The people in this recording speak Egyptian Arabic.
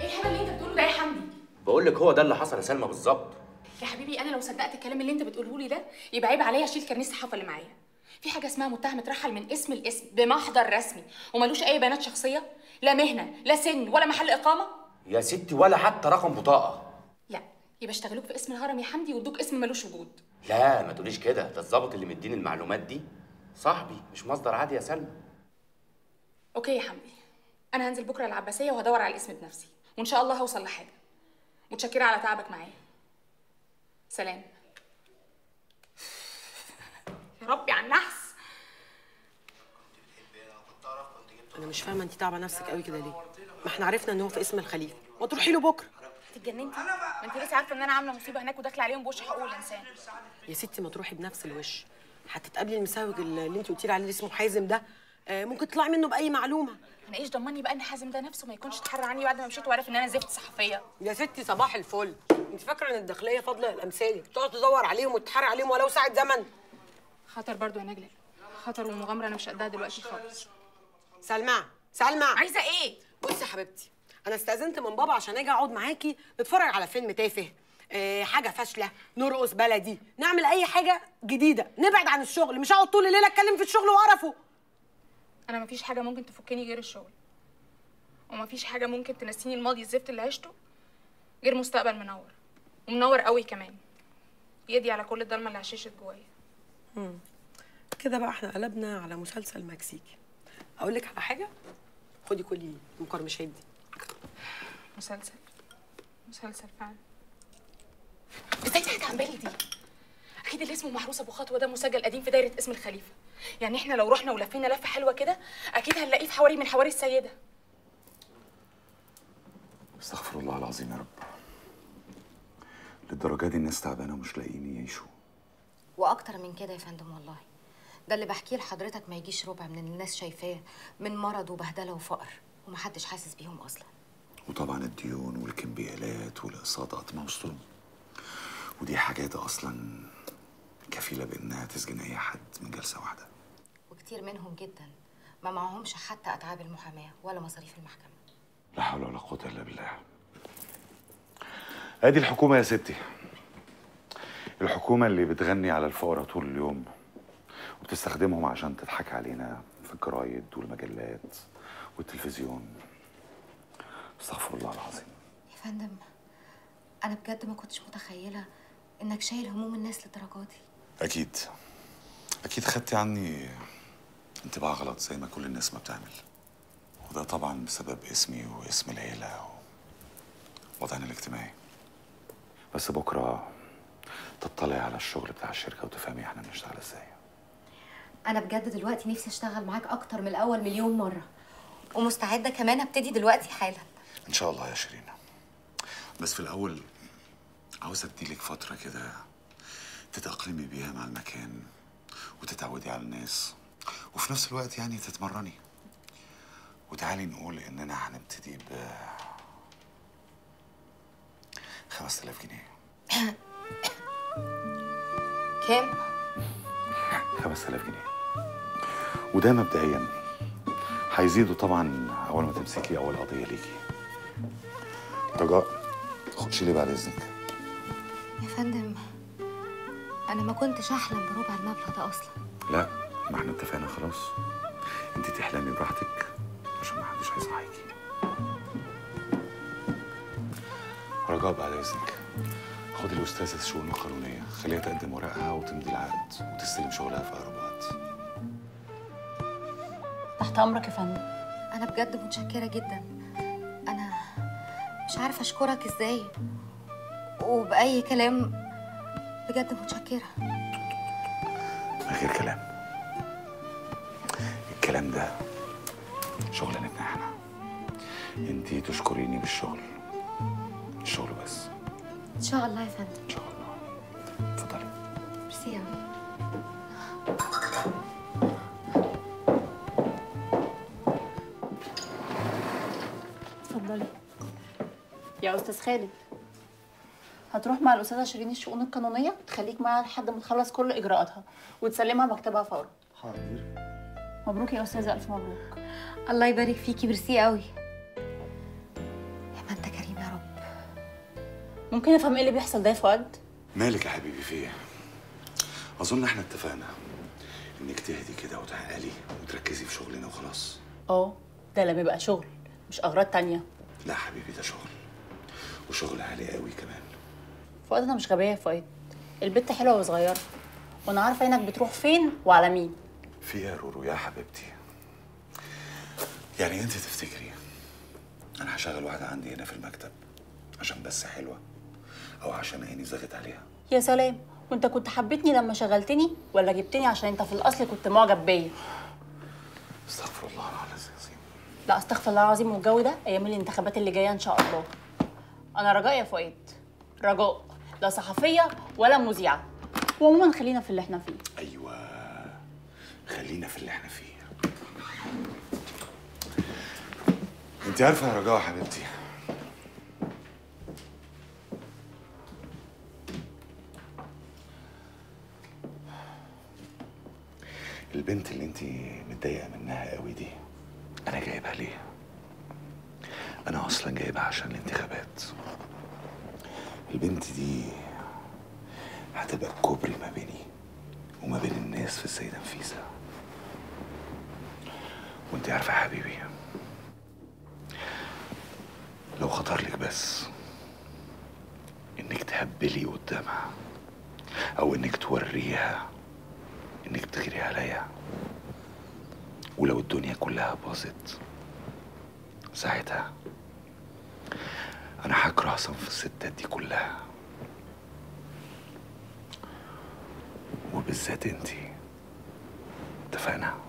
ايه الهبل اللي انت بتقوله ده يا حمدي بقول لك هو ده اللي حصل يا سلمى بالظبط يا حبيبي انا لو صدقت الكلام اللي انت بتقوله لي ده يبقى عيب عليا اشيل كارنيه الصحافه اللي معايا في حاجه اسمها متهم اترحل من اسم لاسم بمحضر رسمي وملوش اي بيانات شخصيه لا مهنه لا سن ولا محل اقامه يا ستي ولا حتى رقم بطاقه لا يبقى اشتغلوك في اسم الهرم يا حمدي وادوك اسم ملوش وجود لا ما تقوليش كده ده الظابط اللي مديني المعلومات دي صاحبي مش مصدر عادي يا سلمى اوكي يا حمدي انا هنزل بكره العباسيه وهدور على الاسم بنفسي وان شاء الله هوصل لحاجه متشكره على تعبك معايا سلام يا ربي على النحس انا مش فاهمه انت تعبه نفسك قوي كده ليه ما احنا عرفنا ان هو في اسم الخليفه ما تروحي له بكره انت اتجننتي ما انت لسه عارفه ان انا عامله مصيبه هناك وداخله عليهم بوش حقوق الانسان يا ستي ما تروحي بنفس الوش هتتقابلي المساوج اللي انت قلتي لي عليه اللي اسمه حازم ده آه، ممكن تطلعي منه باي معلومه انا ايش ضمني بقى ان حازم ده نفسه ما يكونش اتحرى عني بعد ما مشيت وعرف ان انا زفت صحفيه يا ستي صباح الفل انت فاكره ان الداخليه فاضله الامثالك تقعد تدور عليهم وتتحري عليهم ولو ساعه زمن خطر برضو يا نجله خطر ومغامره انا مش قدها دلوقتي خالص سلمى سلمى عايزه ايه بصي يا حبيبتي انا استاذنت من بابا عشان اجي اقعد معاكي نتفرج على فيلم تافه آه حاجه فاشله نرقص بلدي نعمل اي حاجه جديده نبعد عن الشغل مش هقعد طول الليل اتكلم في الشغل وقرفه انا مفيش حاجه ممكن تفكني غير الشغل ومفيش حاجه ممكن تنسيني الماضي الزفت اللي عشته غير مستقبل منور ومنور قوي كمان يدي على كل الضلمه اللي عششت جوايا كده بقى احنا قلبنا على مسلسل مكسيكي اقول لك على حاجه خدي كلي مقرمشات دي مسلسل مسلسل فعلا ازاي تحت عن بالي دي اكيد اللي اسمه محروس ابو خطوه ده مسجل قديم في دايره اسم الخليفه يعني احنا لو رحنا ولفينا لفه حلوه كده اكيد هنلاقيه في حواري من حواري السيده استغفر الله العظيم يا رب للدرجة دي الناس تعبانة ومش لاقيين يعيشوا واكتر من كده يا فندم والله ده اللي بحكيه لحضرتك ما يجيش ربع من اللي الناس شايفاه من مرض وبهدله وفقر ومحدش حاسس بيهم اصلا وطبعا الديون والكمبيالات والإقساطات موصول ودي حاجات أصلا كفيلة بإنها تسجن أي حد من جلسة واحدة وكتير منهم جدا ما معهمش حتى اتعاب المحاماه ولا مصاريف المحكمه لا حول ولا قوة إلا بالله ادي الحكومة يا ستي الحكومة اللي بتغني على الفقراء طول اليوم وبتستخدمهم عشان تضحك علينا في الجرايد والمجلات والتلفزيون استغفر الله العظيم يا فندم انا بجد ما كنتش متخيله انك شايل هموم الناس للدرجه دي أكيد أكيد خدتي عني انطباع غلط زي ما كل الناس ما بتعمل وده طبعا بسبب اسمي واسم العيلة ووضعنا الاجتماعي بس بكرة تطلعي على الشغل بتاع الشركة وتفهمي احنا بنشتغل ازاي انا بجد دلوقتي نفسي اشتغل معاك اكتر من الاول مليون مره ومستعده كمان ابتدي دلوقتي حالا ان شاء الله يا شيرين بس في الاول عاوز اديلك فترة كده تتأقلمي بيها مع المكان وتتعودي على الناس وفي نفس الوقت يعني تتمرني وتعالي نقول اننا هنبتدي ب 5000 جنيه كام 5000 جنيه وده مبدئيا هيزيدوا طبعا اول ما تمسكي اول قضيه ليكي رجاء خدشي لي بعد اذنك يا فندم انا ما كنتش احلم بربع المبلغ ده اصلا لا ما احنا اتفقنا خلاص انت تحلمي براحتك عشان ما حدش هيصحيكي رجاء بعد اذنك خدي الاستاذه الشؤون القانونيه خليها تقدم ورقها وتمضي العقد وتستلم شغلها في اقرب وقت تحت امرك يا فندم انا بجد متشكره جدا انا مش عارفه اشكرك ازاي وباي كلام بجد متشكره من غير كلام الكلام ده شغلانتنا احنا انتي تشكريني بالشغل الشغل بس ان شاء الله يا فندم ان شاء الله اتفضلي ميرسي قوي اتفضلي يا استاذ خالد هتروح مع الاستاذه شيرين الشؤون القانونيه تخليك معاها لحد ما تخلص كل اجراءاتها وتسلمها مكتبها فورا حاضر مبروك يا استاذه الف مبروك الله يبارك فيكي ميرسي قوي يا ما انت ممكن افهم ايه اللي بيحصل ده يا فؤاد مالك يا حبيبي في ايه؟ اظن احنا اتفقنا انك تهدي كده وتعقلي وتركزي في شغلنا وخلاص اه ده لما يبقى شغل مش اغراض تانية لا حبيبي ده شغل وشغل عالي قوي كمان فؤاد انا مش غبيه يا فؤاد البت حلوه وصغيره وانا عارفه انك بتروح فين وعلى مين في يا رورو يا حبيبتي يعني انت تفتكري انا هشغل واحده عندي هنا في المكتب عشان بس حلوه او عشان عيني زغت عليها يا سلام وانت كنت حبيتني لما شغلتني ولا جبتني عشان انت في الاصل كنت معجب بيا استغفر الله العظيم لا استغفر الله العظيم والجو ده ايام الانتخابات اللي جايه ان شاء الله انا رجاء يا فؤاد رجاء لا صحفيه ولا مذيعه وعموما خلينا في اللي احنا فيه ايوه خلينا في اللي احنا فيه انت عارفه يا رجاء حبيبتي البنت اللي انت متضايقه منها قوي دي انا جايبها ليه انا اصلا جايبها عشان الانتخابات البنت دي هتبقى كوبري ما بيني وما بين الناس في السيدة نفيسة وانت عارفة يا حبيبي لو خطر لك بس انك تهبلي قدامها او انك توريها انك بتغيري عليا ولو الدنيا كلها باظت ساعتها انا هكره صنف الستات دي كلها وبالذات انتي اتفقنا